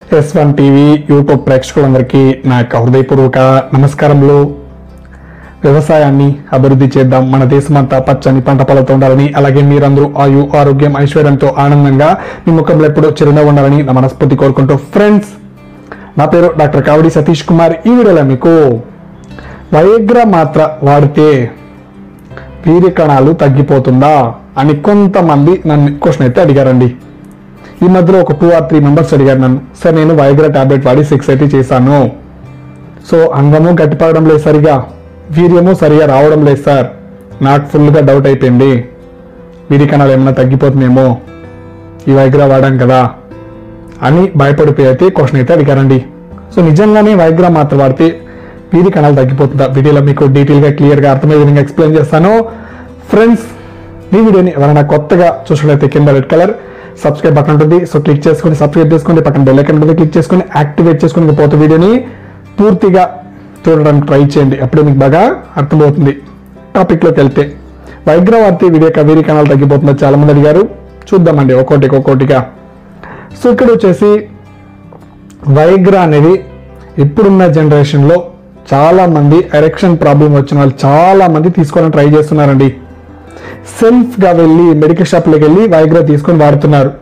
yes one TV YouTube ప్రేక్షకులందరికీ నా యొక్క హృదయపూర్వక నమస్కారములు వ్యవసాయాన్ని అభివృద్ధి చేద్దాం మన దేశమంతా పచ్చని పంట పొలతో ఉండాలని అలాగే మీరందరూ ఆయు ఆరోగ్యం ఐశ్వర్యంతో ఆనందంగా మీ ముఖంలో ఎప్పుడూ చిరునవ్వు ఉండాలని నా మనస్ఫూర్తి కోరుకుంటూ ఫ్రెండ్స్ నా పేరు డాక్టర్ కావడి సతీష్ కుమార్ ఈ వీడియోలో మీకు వయగ్ర మాత్ర వాడితే వీర్య కణాలు తగ్గిపోతుందా అని కొంతమంది నన్ను క్వశ్చన్ అయితే అడిగారండి ఈ మధ్యలో ఒక టూ ఆర్ త్రీ మెంబర్స్ అడిగారు నన్ను సార్ నేను వైగ్రా టాబ్లెట్ వాడి సిక్స్ అయితే చేశాను సో అంగము గట్టిపడడం లేదు సరిగా వీర్యము సరిగా రావడం లేదు సార్ నాకు ఫుల్గా డౌట్ అయిపోయింది వీరి కణాలు ఏమైనా తగ్గిపోతుందేమో ఈ వైగ్రా వాడాం కదా అని భయపడిపోయి అయితే క్వశ్చన్ అయితే అడిగారండి సో నిజంగానే వైగ్రా మాత్రం వాడితే వీరి కణాలు తగ్గిపోతుందా వీడియోలో మీకు డీటెయిల్గా క్లియర్గా అర్థమయ్యే విధంగా ఎక్స్ప్లెయిన్ చేస్తాను ఫ్రెండ్స్ ఈ వీడియోని ఎవరైనా కొత్తగా చూసినట్లయితే కింద రెడ్ కలర్ సబ్స్క్రైబ్ బటన్ ఉంటుంది సో క్లిక్ చేసుకొని సబ్స్క్రైబ్ చేసుకోండి పక్కన బెల్ ఐకాన్ ఉంటుంది క్లిక్ చేసుకొని యాక్టివేట్ చేసుకొని ఇంకా పోతే వీడియోని పూర్తిగా చూడడానికి ట్రై చేయండి అప్పుడే మీకు బాగా అర్థమవుతుంది టాపిక్లోకి వెళ్తే వైగ్రా వాడితే వీడియో వీరి కణాలు తగ్గిపోతుందో చాలా మంది అడిగారు చూద్దామండి ఒక్కోటి ఒక్కోటిగా సో ఇక్కడ వచ్చేసి వైగ్రా అనేది ఇప్పుడున్న జనరేషన్లో చాలా మంది ఎరెక్షన్ ప్రాబ్లం వచ్చిన వాళ్ళు చాలా మంది తీసుకోవాలని ట్రై చేస్తున్నారండి సెల్ఫ్గా వెళ్ళి మెడికల్ షాప్లోకి వెళ్ళి వైగ్రా తీసుకొని వాడుతున్నారు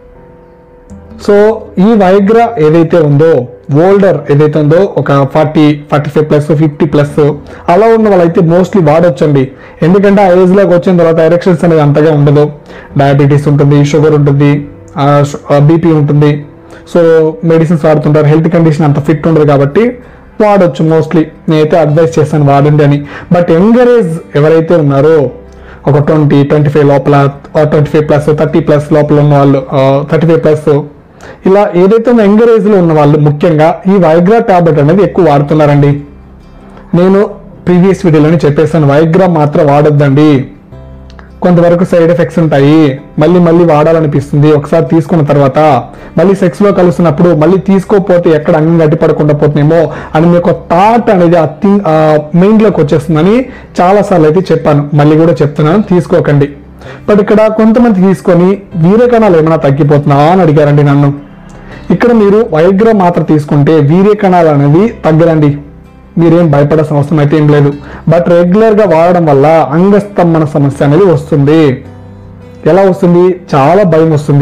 సో ఈ వైగ్రా ఏదైతే ఉందో ఓల్డర్ ఏదైతే ఉందో ఒక forty forty five plus fifty plus అలా ఉన్న వాళ్ళైతే మోస్ట్లీ వాడొచ్చండి ఎందుకంటే ఆ ఏజ్లోకి వచ్చిన తర్వాత ఎరెక్షన్స్ అనేది అంతగా ఉండదు డయాబెటీస్ ఉంటుంది షుగర్ ఉంటుంది బీపీ ఉంటుంది సో మెడిసిన్స్ వాడుతుంటారు హెల్త్ కండిషన్ అంత ఫిట్ ఉండదు కాబట్టి వాడొచ్చు మోస్ట్లీ నేనైతే అడ్వైస్ చేస్తాను వాడండి అని బట్ ఎంకరేజ్ ఎవరైతే ఉన్నారో ఒక ట్వంటీ ట్వంటీ ఫైవ్ లోపల twenty five plus thirty plus లోపల ఉన్న వాళ్ళు థర్టీ ఫైవ్ ప్లస్ ఇలా ఏదైతే ఉన్న ఎంకరేజ్ లో ఉన్న వాళ్ళు ముఖ్యంగా ఈ వైగ్రా టాబ్లెట్ అనేది ఎక్కువ వాడుతున్నారండి నేను ప్రీవియస్ వీడియోలోనే చెప్పేసాను వైగ్రా మాత్రం వాడొద్దండి కొంతవరకు సైడ్ ఎఫెక్ట్స్ ఉంటాయి మళ్ళీ మళ్ళీ వాడాలనిపిస్తుంది ఒకసారి తీసుకున్న తర్వాత మళ్ళీ సెక్స్ లో కలుస్తున్నప్పుడు మళ్ళీ తీసుకోకపోతే ఎక్కడ అంగం గట్టిపడకుండా పోతుందేమో అని మీకు థాట్ అనేది ఆ థింగ్ మైండ్ లోకి వచ్చేస్తుందని చాలా సార్లు అయితే చెప్పాను మళ్ళీ కూడా చెప్తున్నాను తీసుకోకండి బట్ ఇక్కడ కొంతమంది తీసుకొని వీర్యకణాలు ఏమైనా తగ్గిపోతున్నా అని అడిగారండి నన్ను ఇక్కడ మీరు వైగ్రా మాత్ర తీసుకుంటే వీర్యకణాలు అనేది తగ్గరండి మీరేం భయపడాల్సిన అవసరం అయితే ఏం లేదు బట్ రెగ్యులర్గా వాడడం వల్ల అంగస్తంభన సమస్య అనేది వస్తుంది ఎలా వస్తుంది చాలా భయం వస్తుంది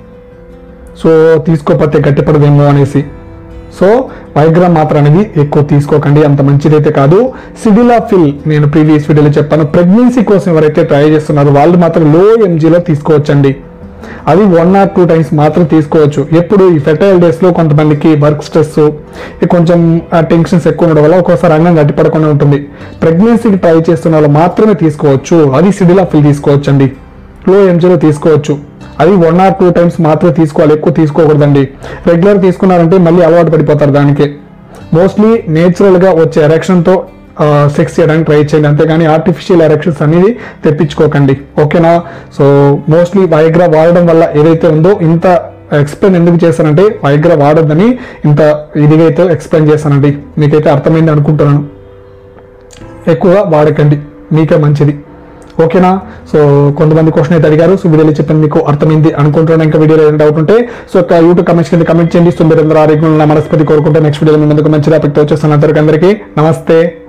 సో తీసుకోకపోతే గట్టిపడదేమో అనేసి సో వైగ్రా మాత్ర అనేది ఎక్కువ తీసుకోకండి అంత మంచిదైతే కాదు సిడిలాఫిల్ నేను ప్రీవియస్ వీడియోలో చెప్పాను ప్రెగ్నెన్సీ కోసం ఎవరైతే ట్రై చేస్తున్నారో వాళ్ళు మాత్రం లో ఎంజీలో తీసుకోవచ్చండి అది వన్ ఆర్ టూ టైమ్స్ మాత్రం తీసుకోవచ్చు ఎప్పుడు ఈ ఫెర్టైల్ డేస్ లో కొంతమందికి వర్క్ స్ట్రెస్ కొంచెం టెన్షన్స్ ఎక్కువ ఉండడం వల్ల ఒక్కోసారి అంగం గట్టిపడకుండా ఉంటుంది ప్రెగ్నెన్సీకి ట్రై చేస్తున్న వాళ్ళు మాత్రమే తీసుకోవచ్చు అది సిడిలాఫిల్ తీసుకోవచ్చు అండి లో ఎంజీలో తీసుకోవచ్చు అది వన్ ఆర్ టూ టైమ్స్ మాత్రమే తీసుకోవాలి ఎక్కువ తీసుకోకూడదండి రెగ్యులర్ తీసుకున్నారంటే మళ్ళీ అలవాటు పడిపోతారు దానికి మోస్ట్లీ నేచురల్గా వచ్చే ఎరెక్షన్తో సెక్స్ చేయడానికి ట్రై చేయండి అంతేగాని ఆర్టిఫిషియల్ ఎరెక్షన్స్ అనేది తెప్పించుకోకండి ఓకేనా సో మోస్ట్లీ వైగ్రా వాడడం వల్ల ఏదైతే ఉందో ఇంత ఎక్స్ప్లెయిన్ ఎందుకు చేశానంటే వైగ్రా వాడొద్దని ఇంత ఇదిగా అయితే ఎక్స్ప్లెయిన్ చేశానండి మీకైతే అర్థమైంది అనుకుంటున్నాను ఎక్కువగా వాడకండి మీకే మంచిది ఓకేనా సో కొంతమంది క్వశ్చన్ అయితే అడిగారు సో వీడియోలో చెప్పిన మీకు అర్థమైంది అనుకుంటున్నాను ఇంకా వీడియోలో ఏదైనా డౌట్ ఉంటే సో ఒక యూట్యూబ్ కమెంట్స్ కింద కమెంట్ చేయండి సో మీరు అందరూ ఆరోగ్యంగా మనస్పతి కోరుకుంటే నెక్స్ట్ వీడియోలో మీ ముందుకు మంచి టాపిక్తో వచ్చేస్తాను అందరికీ అందరికీ నమస్తే